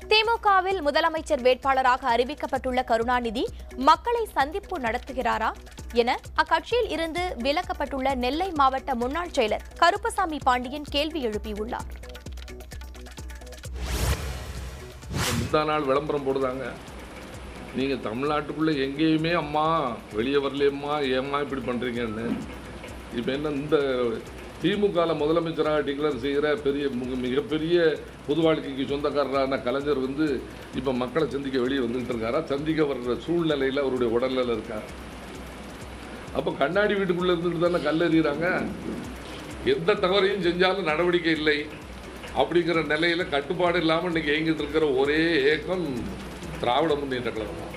திமுகவில் முதலமைச்சர் வேட்பாளராக அறிவிக்கப்பட்டுள்ள கருணாநிதி மக்களை சந்திப்பு நடத்துகிறாரா என அக்கட்சியில் இருந்து விலக்கப்பட்டுள்ள நெல்லை மாவட்ட முன்னாள் செயலர் கருப்பசாமி பாண்டியன் கேள்வி எழுப்பியுள்ளார் முந்தா நாள் விளம்பரம் போடுதாங்க நீங்கள் தமிழ்நாட்டுக்குள்ளே எங்கேயுமே அம்மா வெளியே வரலையம்மா ஏம்மா இப்படி பண்ணுறீங்கன்னு இப்போ என்ன இந்த திமுகவில் முதலமைச்சராக டிக்ளேர் செய்கிற பெரிய மிக- மிகப்பெரிய பொது வாழ்க்கைக்கு சொந்தக்காரரான கலைஞர் வந்து இப்போ மக்களை சந்திக்க வெளியே வந்துகிட்டு இருக்காரா சந்திக்க வர்ற சூழ்நிலையில் அவருடைய உடல்நிலை இருக்கா அப்போ கண்ணாடி வீட்டுக்குள்ளே இருந்துட்டு தானே கல்லெறிகிறாங்க எந்த தவறையும் செஞ்சாலும் நடவடிக்கை இல்லை அப்படிங்கிற நிலையில் கட்டுப்பாடு இல்லாமல் இன்னைக்கு இயங்கிட்டு இருக்கிற ஒரே ஏக்கம் திராவிட முன்னேற்ற கழகம்